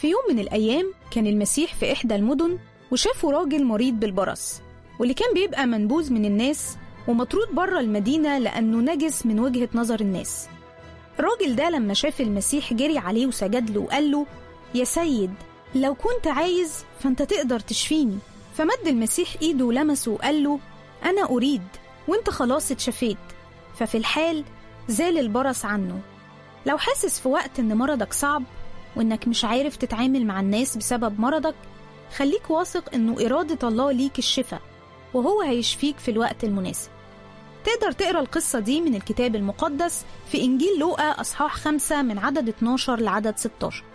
في يوم من الأيام كان المسيح في إحدى المدن وشافوا راجل مريض بالبرص واللي كان بيبقى منبوذ من الناس ومطرود بره المدينة لأنه نجس من وجهة نظر الناس الراجل ده لما شاف المسيح جري عليه وسجد له وقال له يا سيد لو كنت عايز فانت تقدر تشفيني فمد المسيح ايده ولمسه وقال له انا اريد وانت خلاص اتشفيت ففي الحال زال البرص عنه لو حاسس في وقت ان مرضك صعب وانك مش عارف تتعامل مع الناس بسبب مرضك خليك واثق انه اراده الله ليك الشفاء وهو هيشفيك في الوقت المناسب تقدر تقرا القصة دي من الكتاب المقدس في إنجيل لوقا أصحاح 5 من عدد 12 لعدد 16